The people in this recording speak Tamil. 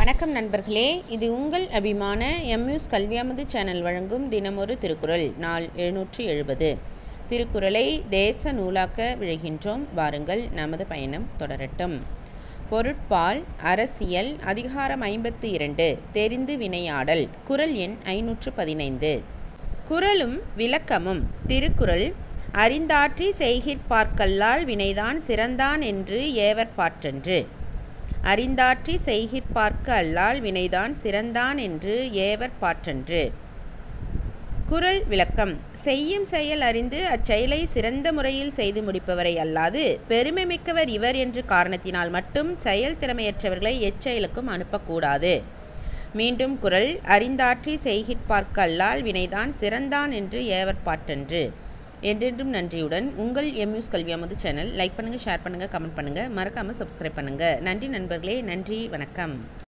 வணக்கம் நண்பர்களே இது உங்கள் அபிமான எம்யூஸ் கல்வியாமது சேனல் வழங்கும் தினமொரு திருக்குறள் நாள் எழுநூற்றி எழுபது திருக்குறளை தேச நூலாக்க விழுகின்றோம் வாருங்கள் நமது பயணம் தொடரட்டும் பொருட்பால் அரசியல் அதிகாரம் ஐம்பத்து இரண்டு தெரிந்து வினையாடல் குறள் எண் ஐநூற்று பதினைந்து குறளும் விளக்கமும் திருக்குறள் அறிந்தாற்றி செய்கிற்பார்க்கல்லால் வினைதான் சிறந்தான் என்று ஏவற்பாற்றன்று அறிந்தாற்றி செய்கிற்பார்க்கு அல்லால் வினைதான் சிறந்தான் என்று ஏவர் பாற்றன்று குறள் விளக்கம் செய்யும் செயல் அறிந்து அச்செயலை சிறந்த முறையில் செய்து முடிப்பவரை அல்லாது பெருமை மிக்கவர் இவர் என்று காரணத்தினால் மட்டும் செயல் திறமையற்றவர்களை எச்செயலுக்கும் அனுப்பக்கூடாது மீண்டும் குறள் அறிந்தாற்றி செய்கிற்பார்க்கு அல்லால் வினைதான் சிறந்தான் என்று ஏவர் பாற்றன்று என்றென்றும் நன்றியுடன் உங்கள் எம்யூஸ் கல்வி அமுது சேனல் லைக் பண்ணுங்கள் ஷேர் பண்ணுங்கள் கமெண்ட் பண்ணுங்கள் மறக்காமல் சப்ஸ்கிரைப் பண்ணுங்கள் நன்றி நண்பர்களே நன்றி வணக்கம்